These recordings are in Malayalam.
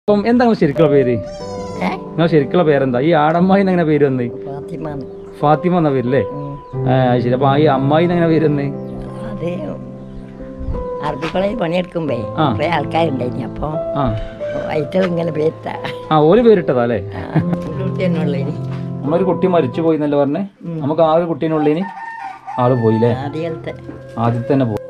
അപ്പം എന്താ നിങ്ങൾ ശരിക്കുള്ള പേര് ഏ നിങ്ങൾ ശരിക്കുള്ള പേരെന്താ ഈ ആടമ്മായി എങ്ങനെ പേര് വന്ന് ഫാത്തിമാന്ന് ഫാത്തിമ എന്ന പേരല്ലേ ഉം. ആ അത് ശരി അപ്പൊ ആ ഈ അമ്മായി എങ്ങനെ പേര് വന്ന് അത് അറബി കോളേജിൽ പണിയെടുക്കുമ്പേ ആ. കുറേ ആൾക്കാരുണ്ടായിനി അപ്പോൾ ആ വൈറ്റൽ ഇങ്ങനെ പേരിട്ടാ ആ ഒരു പേരിട്ടതാ അല്ലേ തന്നെയുള്ളതിന് നമ്മളൊരു കുട്ടി മരിച്ചു പോയി എന്നല്ലേ പറഞ്ഞേ നമുക്ക് ആ ഒരു കുട്ടീനുള്ളിന് ആള് പോയില്ലേ ആദ്യകാലത്തെ ആദ്യത്തെ തന്നെ പോയി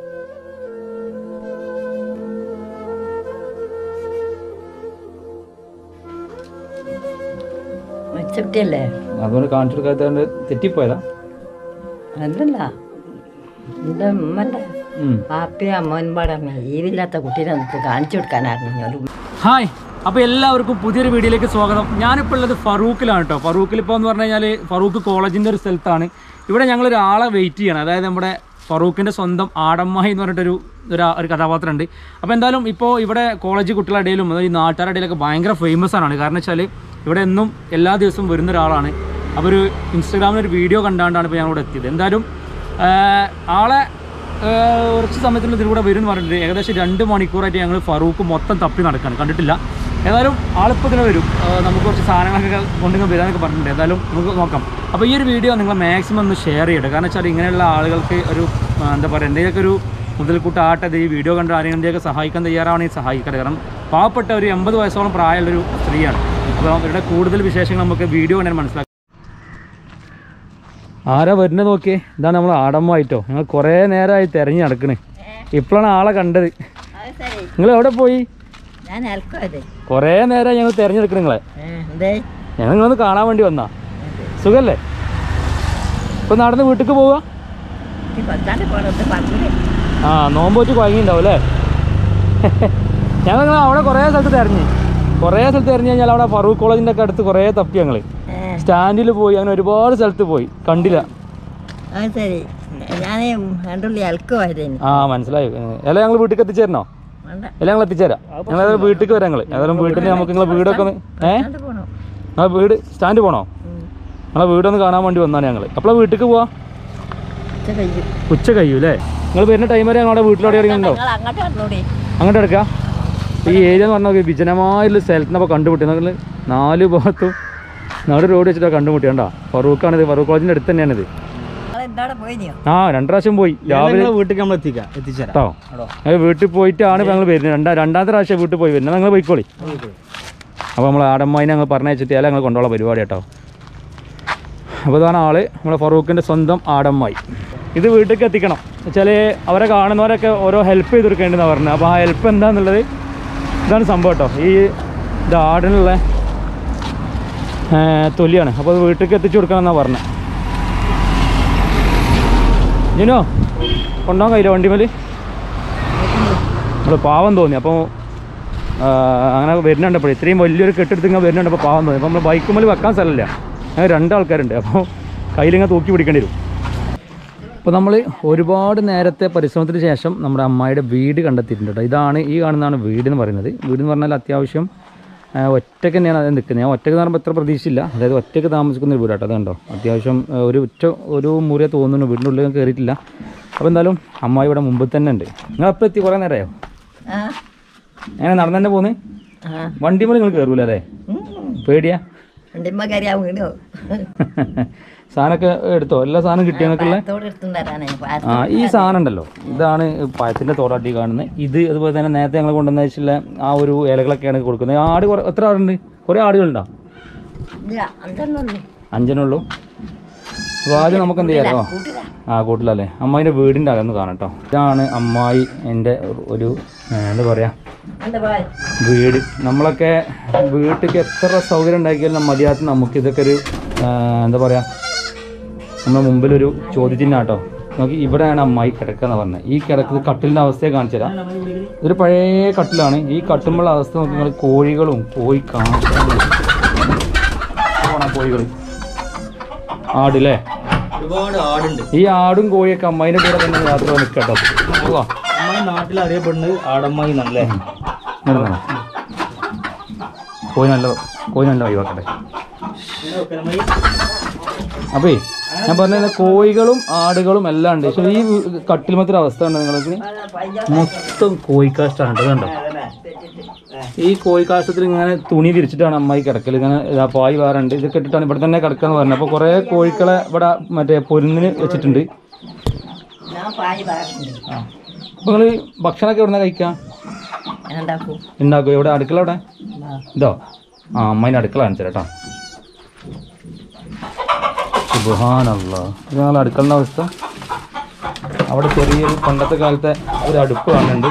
മെച്ചക്കുട്ടിയല്ലേ അതുകൊണ്ട് കാണിച്ചു കൊടുക്കാത്തതുകൊണ്ട് തെറ്റിപ്പോയതാ അതല്ല എൻ്റെ ഉമ്മൻ്റെ ഉം. പാപ്പയും അമ്മനും പാടമ്മ ജീവില്ലാത്ത കുട്ടീനെ നമുക്ക് കാണിച്ചു കൊടുക്കാനായിരുന്നു ഒരു ഹായ് അപ്പോൾ എല്ലാവർക്കും പുതിയൊരു വീഡിയോയിലേക്ക് സ്വാഗതം ഞാനിപ്പോൾ ഉള്ളത് ഫറൂഖിലാണ് കേട്ടോ ഫറൂഖിൽ ഇപ്പോൾ എന്ന് പറഞ്ഞു കഴിഞ്ഞാൽ ഫറൂഖ് കോളേജിൻ്റെ ഒരു സ്ഥലത്താണ് ഇവിടെ ഞങ്ങൾ ഒരാളെ വെയിറ്റ് ചെയ്യണം അതായത് നമ്മുടെ ഫറൂഖിൻ്റെ സ്വന്തം ആടമ്മായി എന്ന് പറഞ്ഞിട്ടൊരു ഒരു ഒരു കഥാപാത്രമുണ്ട് അപ്പോൾ എന്തായാലും ഇപ്പോൾ ഇവിടെ കോളേജ് കുട്ടികളുടെ ഇടയിലും അതായത് ഈ നാട്ടുകാരുടെ ഇടയിലൊക്കെ ഭയങ്കര ഫേമസ് ആണ് കാരണം വെച്ചാൽ ഇവിടെ എന്നും എല്ലാ ദിവസവും വരുന്ന ഒരാളാണ് അപ്പോൾ ഒരു ഇൻസ്റ്റാഗ്രാമിൽ ഒരു വീഡിയോ കണ്ടാണ്ടാണ് ഇപ്പോൾ ഞങ്ങളിവിടെ എത്തിയത് എന്തായാലും ആഹ്, ആളെ ഏഹ് കുറച്ച് സമയത്തിന് ഇതിലൂടെ വരും എന്ന് പറഞ്ഞിട്ട് ഏകദേശം രണ്ട് മണിക്കൂറായിട്ട് ഞങ്ങൾ ഫറൂഖ് മൊത്തം തപ്പി നടക്കാണ് കണ്ടിട്ടില്ല ഏതായാലും ആളിപ്പോൾ ഇതിനെ വരും ഏഹ് നമുക്ക് കുറച്ച് സാധനങ്ങളൊക്കെ കൊണ്ടിങ്ങ് വരാനൊക്കെ പറഞ്ഞിട്ടുണ്ട് ഏതായാലും നമുക്ക് നോക്കാം അപ്പോൾ ഈ ഒരു വീഡിയോ നിങ്ങൾ മാക്സിമം ഒന്ന് ഷെയർ ചെയ്യട്ടെ കാരണം വെച്ചാൽ ഇങ്ങനെയുള്ള ആളുകൾക്ക് ഒരു ആ, എന്താ പറയുക എന്തെങ്കിലുമൊക്കെ ഒരു മുതൽക്കൂട്ടാട്ടെ ഇത് ഈ വീഡിയോ കണ്ട് ആരെങ്കിലുമൊക്കെ സഹായിക്കാൻ തയ്യാറാണെങ്കിൽ സഹായിക്കട്ടെ കാരണം പാവപ്പെട്ട ഒരു എൺപത് വയസ്സോളം പ്രായമുള്ളൊരു സ്ത്രീയാണ് അപ്പോൾ ഇവരുടെ കൂടുതൽ വിശേഷങ്ങൾ നമുക്ക് വീഡിയോ കണ്ടാൽ മനസ്സിലാക്കാം ആരാ വരുന്നത് നോക്കിയേ ഇതാണ് നമ്മൾ ആടമ്മായിട്ടോ ഞങ്ങൾ കുറേ നേരമായി തിരഞ്ഞു നടക്കണേ ഇപ്പോഴാണ് ആളെ കണ്ടത് നിങ്ങൾ എവിടെ പോയി ഞാൻ അൽക്കത് കുറേ നേരമായി ഞങ്ങൾ തിരഞ്ഞെടുക്കണം നിങ്ങളെ എന്തേ ഞങ്ങൾ നിങ്ങളൊന്ന് കാണാൻ വേണ്ടി വന്നാ സുഖല്ലേ ഇപ്പൊ നടന്ന് വീട്ടിലേക്ക് പോവുക ഈ പത്താണ്ട് പോണത് പറഞ്ഞില്ലേ ആ നോമ്പ് വെച്ച് കുഴങ്ങിണ്ടാവും അല്ലേ ഞങ്ങൾ നിങ്ങൾ അവിടെ കുറേ സ്ഥലത്ത് തിരഞ്ഞ് കുറേ സ്ഥലത്ത് തിരഞ്ഞു കഴിഞ്ഞാൽ അവിടെ ഫറൂഖ് കോളേജിൻ്റെ ഒക്കെ അടുത്ത് കുറേ തപ്പി ഞങ്ങൾ ഏ, സ്റ്റാൻഡിൽ പോയി അങ്ങനെ ഒരുപാട് സ്ഥലത്ത് പോയി കണ്ടില്ല അത് ശരി ഞാൻ രണ്ടുള്ളി അൽക്കുമായിരുന്നു ആ മനസ്സിലായി അല്ല ഞങ്ങൾ വീട്ടിലേക്ക് എത്തിച്ചേരണോ വേണ്ട അല്ല ഞങ്ങൾ എത്തിച്ചേരാം ഞങ്ങൾ ഏതായാലും വീട്ടിലേക്ക് വരാം ഞങ്ങൾ ഏതായാലും വീട്ടിൽ നമുക്ക് നിങ്ങളെ വീടൊക്കെ ഒന്ന് ഏ പത്താണ്ട് പോണോ നിങ്ങളെ വീട് സ്റ്റാൻഡ് പോണോ ഉം. നിങ്ങളെ വീടൊന്ന് കാണാൻ വേണ്ടി വന്നാണ് ഞങ്ങൾ അപ്പോഴാണ് വീട്ടിലേക്ക് പോവാ ഉച്ച കഴിയും ഉച്ച കഴിയും അല്ലേ നിങ്ങൾ വരുന്ന ടൈം വരെ ഞങ്ങളുടെ വീട്ടിലോടെ ഇറങ്ങിയിട്ടുണ്ടോ നിങ്ങൾ അങ്ങോട്ട് വന്നോടി അങ്ങോട്ട് എടുക്കാം ഈ ഏരിയ എന്ന് പറഞ്ഞാൽ വിജനമായുള്ള സ്ഥലത്തിനപ്പോൾ കണ്ടുമുട്ടി നിങ്ങൾ നാല് ഭാഗത്തും നാട് റോഡ് വെച്ചിട്ടാണ് കണ്ടുമുട്ടി കണ്ടോ ഫറൂഖാണിത് ഫറൂഖ് കോളേജിൻ്റെ അടുത്ത് തന്നെയാണിത് നിങ്ങൾ എന്താടെ പോയിനിയോ ആ രണ്ട് പ്രാവശ്യം പോയി രാവിലെ വീട്ടിലേക്ക് നമ്മൾ എത്തിക്കാം എത്തിച്ചേരാം കേട്ടോ ഞങ്ങൾ വീട്ടിൽ പോയിട്ടാണ് ഞങ്ങൾ വരുന്നത് രണ്ടാ രണ്ടാമത്തെ പ്രാവശ്യം വീട്ടിൽ പോയി വരുന്നത് നിങ്ങൾ പോയിക്കോളി അപ്പോൾ നമ്മൾ ആടമ്മായിനെ ഞങ്ങൾ പറഞ്ഞയച്ചിട്ട് അല്ല ഞങ്ങൾ കൊണ്ടുള്ള പരിപാടി കേട്ടോ അപ്പോൾ ഇതാണ് ആള് നമ്മളെ ഫറൂഖിൻ്റെ സ്വന്തം ആടമ്മായി ഇത് വീട്ടിലേക്ക് എത്തിക്കണം വെച്ചാൽ അവരെ കാണുന്നവരൊക്കെ ഓരോ ഹെൽപ്പ് ചെയ്ത് കൊടുക്കേണ്ടതെന്ന് പറഞ്ഞത് അപ്പോൾ ആ ഹെൽപ്പ് എന്താണെന്നുള്ളത് ഇതാണ് സംഭവം കേട്ടോ ഈ ഇത് ആടിനുള്ള ഏ, തൊലിയാണ് അപ്പോൾ അത് വീട്ടിലേക്ക് എത്തിച്ചു കൊടുക്കണം എന്നാണ് പറഞ്ഞത് ജിനോ കൊണ്ടുപോകാൻ കഴിയില്ല വണ്ടിമേൽ നമ്മൾ പാവം തോന്നി അപ്പോൾ അങ്ങനെ വരുന്നുണ്ടപ്പോൾ ഇത്രയും വലിയൊരു കെട്ടെടുത്ത് ഇങ്ങനെ വരുന്നുണ്ട് അപ്പോൾ പാവം തോന്നി അപ്പോൾ നമ്മൾ ബൈക്കുമ്മൽ വെക്കാൻ സ്ഥലമില്ല അങ്ങനെ രണ്ടാൾക്കാരുണ്ട് അപ്പോൾ കയ്യിലിങ്ങനെ തൂക്കി പിടിക്കേണ്ടി വരും അപ്പോൾ നമ്മൾ ഒരുപാട് നേരത്തെ പരിശ്രമത്തിന് ശേഷം നമ്മുടെ അമ്മായിയുടെ വീട് കണ്ടെത്തിയിട്ടുണ്ട് കേട്ടോ ഇതാണ് ഈ കാണുന്നതാണ് വീട് എന്ന് പറയുന്നത് വീട് എന്ന് പറഞ്ഞാൽ അത്യാവശ്യം ആ, ഒറ്റയ്ക്ക് തന്നെയാണ് അത് നിൽക്കുന്നത് ഞാൻ ഒറ്റയ്ക്ക് എന്ന് പറയുമ്പോൾ എത്ര പ്രതീക്ഷയില്ല അതായത് ഒറ്റയ്ക്ക് താമസിക്കുന്ന ഒരു വീടാട്ടോ അതുണ്ടോ അത്യാവശ്യം ആ, ഒരു ഉച്ച ഒരു മുറിയെ തോന്നുന്നു വീടിൻ്റെ ഉള്ളിൽ ഞാൻ കയറിയിട്ടില്ല അപ്പോൾ എന്തായാലും അമ്മായി ഇവിടെ മുമ്പിൽ തന്നെ ഉണ്ട് നിങ്ങളപ്പോൾ എത്തി കുറേ നേരമായോ ആ എങ്ങനെ നടന്നു തന്നെ പോകുന്നത് ആ വണ്ടി മേലെ നിങ്ങൾ കയറൂല അല്ലേ പേടിയാ വണ്ടിമ്മ കയറിയാ വീണോ സാധനമൊക്കെ എടുത്തോ എല്ലാ സാധനം കിട്ടിയ നിങ്ങൾക്കുള്ള പാത്തോട് എടുത്തും തരാനേ ആ ഈ സാധനം ഉണ്ടല്ലോ ഇതാണ് പഴത്തിൻ്റെ തോടാട്ടി കാണുന്നത് ഇത് അതുപോലെ തന്നെ നേരത്തെ ഞങ്ങൾ കൊണ്ടുവന്ന വെച്ചുള്ള ആ ഒരു ഇലകളൊക്കെയാണ് കൊടുക്കുന്നത് ആട് കുറെ എത്ര ആടുണ്ട് കുറേ ആടുകളുണ്ടോ ഇല്ല അഞ്ചെണ്ണുള്ളൂ അഞ്ചനുള്ളൂ അപ്പോൾ ആദ്യം നമുക്ക് എന്ത് ചെയ്യാമോ കൂട്ടില്ല ആ കൂട്ടിലല്ലേ അമ്മായിൻ്റെ വീടിൻ്റെ അകന്ന് കാണാം കേട്ടോ ഇതാണ് അമ്മായി എൻ്റെ ഒരു ഏ, എന്താ പറയുക എന്താ പോയി വീട് നമ്മളൊക്കെ വീട്ടിലേക്ക് എത്ര സൗകര്യം ഉണ്ടാക്കിയാലും മതിയാത്ത നമുക്ക് ഇതൊക്കെ ഒരു ആ, എന്താ പറയുക നമ്മുടെ മുമ്പിലൊരു ചോദ്യചിഹ്നം കേട്ടോ നോക്കി ഇവിടെയാണ് അമ്മായി കിടക്കുക എന്ന് പറഞ്ഞത് ഈ കിടക്കുന്നത് കട്ടിലിൻ്റെ അവസ്ഥയെ കാണിച്ചു തരാം ഇതൊരു പഴയ കട്ടിലാണ് ഈ കട്ടുമ്പോഴുള്ള അവസ്ഥ നോക്കി നിങ്ങൾ കോഴികളും കോഴി കാണാൻ കോഴികൾ ആടില്ലേ ഒരുപാട് ആടുണ്ട് ഈ ആടും കോഴിയൊക്കെ അമ്മായിൻ്റെ കൂടെ തന്നെ യാത്ര നിൽക്കട്ടോ പോവാ നമ്മുടെ നാട്ടിൽ അറിയപ്പെടുന്നത് ആടമ്മായി നല്ലേ നിർന്നോ കോഴി നല്ല കോഴി നല്ല ഒഴിവാക്കട്ടെ അപ്പേ ഞാൻ പറഞ്ഞത് കോഴികളും ആടുകളും എല്ലാം ഉണ്ട് പക്ഷെ ഈ കട്ടിൽ മറ്റൊരു അവസ്ഥ ഉണ്ട് നിങ്ങൾക്ക് മൊത്തം കോഴിക്കാഷ്ടാണ് കേട്ടോ കണ്ടോ ഈ കോഴിക്കാഷ്ടത്തിൽ ഇങ്ങനെ തുണി വിരിച്ചിട്ടാണ് അമ്മായി കിടക്കൽ ഇങ്ങനെ ഇതാ പായ് വേറുണ്ട് ഇതൊക്കെ ഇട്ടിട്ടാണ് ഇവിടെ തന്നെ കിടക്കാന്ന് പറഞ്ഞത് അപ്പോൾ കുറേ കോഴിക്കളെ ഇവിടെ മറ്റേ പൊരുന്നിന് വെച്ചിട്ടുണ്ട് ഞാൻ പായി പറയുന്നുണ്ട് ആ അപ്പോൾ നിങ്ങൾ ഭക്ഷണമൊക്കെ എവിടെ കഴിക്കാം ഞാൻ ഉണ്ടാക്കൂ ഉണ്ടാക്കും എവിടെ അടുക്കള എവിടെ ആ. ഇതോ ആ അമ്മേൻ്റെ അടുക്കള കാണിച്ചു കേട്ടോ സുബാനല്ല ഇത് ഞങ്ങൾ അടുക്കളൻ്റെ അവസ്ഥ അവിടെ ചെറിയൊരു പണ്ടത്തെ കാലത്തെ ഒരു അടുപ്പ് കാണുന്നുണ്ട്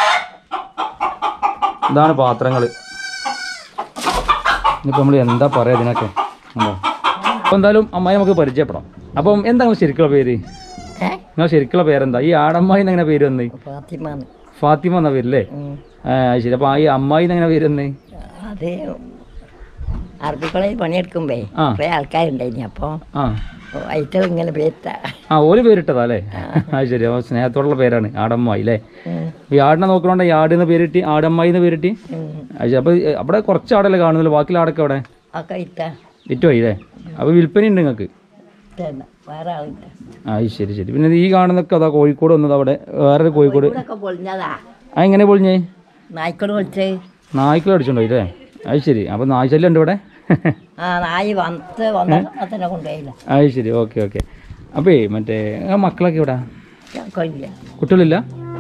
ഇതാണ് പാത്രങ്ങൾ ഇനിയിപ്പോൾ നമ്മൾ എന്താ പറയുക ഇതിനൊക്കെ ഉണ്ടോ അപ്പോൾ എന്തായാലും അമ്മായി നമുക്ക് പരിചയപ്പെടാം അപ്പം എന്താ നിങ്ങൾ ശരിക്കുള്ള പേര് ഏ നിങ്ങൾ ശരിക്കുള്ള പേരെന്താ ഈ ആടമ്മായി എങ്ങനെ പേര് വന്നേ ഫാത്തിമാന്ന് ഫാത്തിമ എന്ന പേരല്ലേ ഉം. ആ അത് ശരി അപ്പോൾ ഈ അമ്മായി എങ്ങനെ പേര് വന്നേ അത് അറബി കോളേജിൽ പണിയെടുക്കുമ്പേ ആ. കുറേ ആൾക്കാരുണ്ടായിനി അപ്പോൾ ആ ഐറ്റം ഇങ്ങനെ പേരിട്ട ആ ഒരു പേരിട്ടതാ അല്ലേ അത് ശരി അപ്പോൾ സ്നേഹത്തോടുള്ള പേരാണ് ആടമ്മായി അല്ലേ ഈ ആടിനെ നോക്കണോണ്ട് ഈ ആട് എന്ന് പേരിട്ടി ആടമ്മായി എന്ന് പേരിട്ടി അത് ശരി അപ്പോൾ അവിടെ കുറച്ച് ആടല്ലേ കാണുന്നുള്ളൂ ബാക്കിയുള്ള ആടൊക്കെ അവിടെ ഒക്കെ ഇട്ട വിറ്റുപോയി അല്ലേ അപ്പോൾ വിൽപ്പന ഉണ്ട് നിങ്ങൾക്ക് ഇട്ടല്ല വേറെ ആളില്ല ആ അത് ശരി ശരി പിന്നെ ഈ കാണുന്നൊക്കെ അതാ കോഴിക്കോട് വന്നത് അവിടെ വേറൊരു കോഴിക്കോട് ഇവിടെയൊക്കെ പൊളിഞ്ഞതാ ആ എങ്ങനെ പൊളിഞ്ഞേ നായ്ക്കോട് വിളിച്ച് നായ്ക്കൾ അടിച്ചോണ്ടോ ഇല്ലേ അത് ശരി അപ്പോൾ നായ്ശല്യം ഉണ്ട് ഇവിടെ ആ നായി വന്ന് വന്ന തന്നെ കൊണ്ടുപോയില്ല അത് ശരി ഓക്കെ ഓക്കെ അപ്പേ മറ്റേ ആ മക്കളൊക്കെ ഇവിടെ കൊല്ലില്ല കുട്ടികളില്ല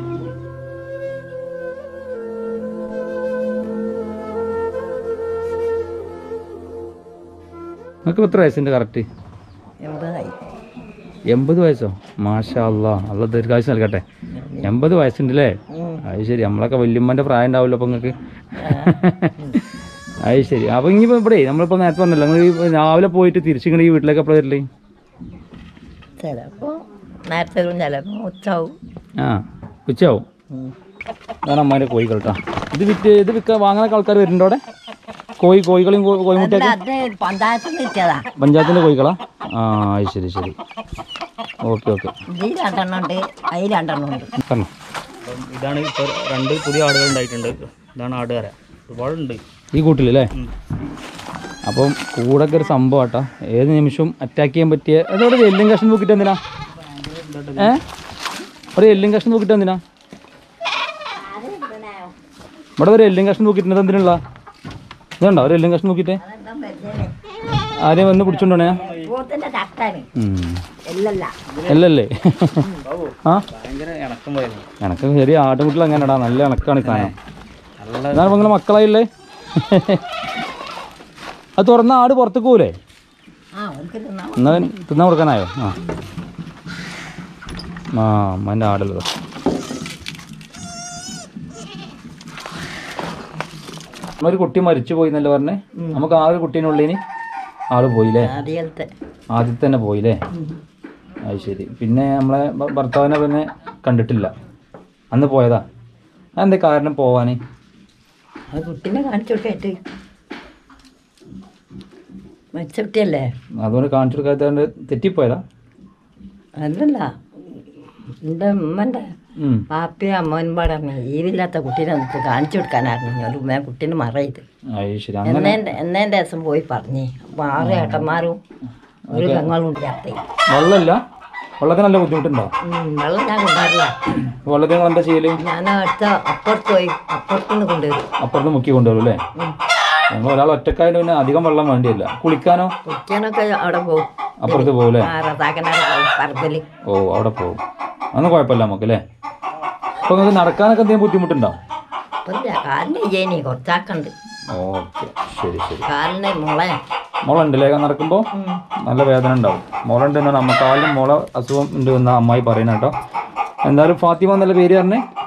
നിങ്ങൾക്ക് എത്ര വയസ്സുണ്ട് കറക്റ്റ് എൺപതായി എൺപത് വയസ്സോ മാഷാ അല്ലാ അല്ല ദീർഘായുസ് നൽകട്ടെ എൺപത് വയസ്സുണ്ട് അല്ലേ ഉം. അത് ശരി നമ്മളൊക്കെ വല്യമ്മൻ്റെ പ്രായം ഉണ്ടാവില്ല അപ്പം നിങ്ങൾക്ക് അത് ശരി അപ്പം ഇനിയിപ്പോൾ ഇവിടെ നമ്മളിപ്പോൾ നേരത്തെ പറഞ്ഞല്ലോ നിങ്ങൾ ഈ രാവിലെ പോയിട്ട് തിരിച്ചിങ്ങനെ ഈ വീട്ടിലേക്ക് എപ്പോഴാണ് വരില്ലേ ചിലപ്പോൾ നേരത്തെ വരും ചിലപ്പോൾ ഉച്ചാവും ആ ഉച്ചയാവും അതാണ് അമ്മേൻ്റെ കോഴികൾ കേട്ടോ ഇത് വിറ്റ് ഇത് വിൽക്കാൻ വാങ്ങാനൊക്കെ ആൾക്കാർ വരുന്നുണ്ടോ അവിടെ കോഴി കോഴികളെയും കോ- കോഴിമുട്ടയൊക്കെ അത് പഞ്ചായത്തിൽ നിന്ന് കിട്ടിയതാ പഞ്ചായത്തിൻ്റെ കോഴികളാ ആ അത് ശരി ശരി ഓക്കെ ഓക്കെ ഇതിൽ രണ്ടെണ്ണം ഉണ്ട് അതിൽ രണ്ടെണ്ണം ഉണ്ട് പറഞ്ഞോ അപ്പം ഇതാണ് ഇപ്പോൾ രണ്ട് പുതിയ ആടുകൾ ഉണ്ടായിട്ടുണ്ട് ഇതാണ് ആടുകര ഒരുപാടുണ്ട് ഈ കൂട്ടിലല്ലേ അപ്പം കൂടൊക്കെ ഒരു സംഭവം കേട്ടോ ഏത് നിമിഷവും അറ്റാക്ക് ചെയ്യാൻ പറ്റിയ അതോടെ ഒരു എല്ലും കഷ്ണം നോക്കിയിട്ട് എന്തിനാ ഏ ഒരു എല്ലും കഷ്ണം നോക്കിയിട്ട് എന്തിനാ ഇവിടെ ഒരു എല്ലും കഷ്ണം നോക്കിയിട്ട് എന്തിനുള്ള ഇതുണ്ടോ ഒരു എല്ലും കഷ്ണം നോക്കിയിട്ട് ആരെയും വന്ന് പിടിച്ചോണ്ടോണേ പോത്തിന്റെ ചട്ടാണ് ഉം. എല്ലല്ല അല്ലല്ലേ ആ ഭയങ്കര ഇണക്കം വരുന്നു എനക്ക് ശരി ആട്ടുകുട്ടികൾ അങ്ങനെടാ നല്ല ഇണക്കാണ് ഈ സാധനം നല്ല എന്നാണ് നിങ്ങളെ മക്കളായില്ലേ അത് തുറന്ന ആട് പുറത്തേക്ക് പോലേ ആ അവർക്ക് തിന്നാ എന്നാ തിന്നാൻ കൊടുക്കാനായോ ആ ആ അമ്മൻ്റെ ആടല്ലോ ഒരു കുട്ടി മരിച്ചു പോയി എന്നല്ലേ പറഞ്ഞേ നമുക്ക് ആ ഒരു കുട്ടീനുള്ളിന് ആള് പോയില്ലേ ആദ്യത്തെ ആദ്യത്തെ തന്നെ പോയില്ലേ അത് ശരി പിന്നെ നമ്മളെ ഭ- ഭർത്താവിനെ പിന്നെ കണ്ടിട്ടില്ല അന്ന് പോയതാ അതെന്താ കാരണം പോവാന് ആ കുട്ടീനെ കാണിച്ചു കൊടുക്കായിട്ട് മരിച്ച കുട്ടിയല്ലേ അതുകൊണ്ട് കാണിച്ചു കൊടുക്കാത്തതുകൊണ്ട് തെറ്റിപ്പോയതാ അല്ലല്ല എൻ്റെ ഉമ്മൻ്റെ ഉം. പാപ്പയും അമ്മനും പാടറിഞ്ഞു ഈവില്ലാത്ത കുട്ടീനെ നമുക്ക് കാണിച്ചു കൊടുക്കാനായിരുന്നു ഒരു ഉമ്മ കുട്ടീനെ മറയത് അത് ശരി അങ്ങനെ എന്നേൻ്റെ എന്നേൻ്റെ ദിവസം പോയി പറഞ്ഞേ അപ്പോൾ ആറ് ഏട്ടന്മാരും ഒരു പെങ്ങളും ഇല്ലാത്ത വെള്ളമില്ല വെള്ളത്തിന് നല്ല ബുദ്ധിമുട്ടുണ്ടോ വെള്ളം ഞാൻ കൊണ്ടുവരില്ല വെള്ളത്തിന് നിങ്ങൾ എന്താ ചെയ്യല് ഞാൻ അടുത്ത അപ്പുറത്ത് പോയി അപ്പുറത്തുനിന്ന് കൊണ്ടുവരും അപ്പുറത്ത് മുക്കി കൊണ്ടുവരും അല്ലേ ഉം. ഞങ്ങൾ ഒരാൾ ഒറ്റക്കായിട്ട് പിന്നെ അധികം വെള്ളം വേണ്ടിയില്ല കുളിക്കാനോ കുടിക്കാനൊക്കെ അവിടെ പോകും അപ്പുറത്ത് പോകും അല്ലേ ആ റസാക്കൻ്റെ പോകും പറമ്പിൽ ഓ അവിടെ പോകും അതൊന്നും കുഴപ്പമില്ല നമുക്ക് അല്ലേ അപ്പോൾ നിങ്ങൾക്ക് നടക്കാനൊക്കെ എന്തെങ്കിലും ബുദ്ധിമുട്ടുണ്ടോ അപ്പം ഇല്ല കാലിന് ഇയ്യേനി കുറച്ചാക്കുണ്ട് ഓക്കെ ശരി ശരി കാലിന് മുള മോളുണ്ടല്ലേ നടക്കുമ്പോൾ നല്ല വേദന ഉണ്ടാവും മോളുണ്ട് എന്നാണ് അമ്മ കാലിന് മോളെ അസുഖം ഉണ്ട് എന്ന് അമ്മായി പറയുന്നത് കേട്ടോ എന്തായാലും ഫാത്തിമ എന്നല്ല പേര് പറഞ്ഞേ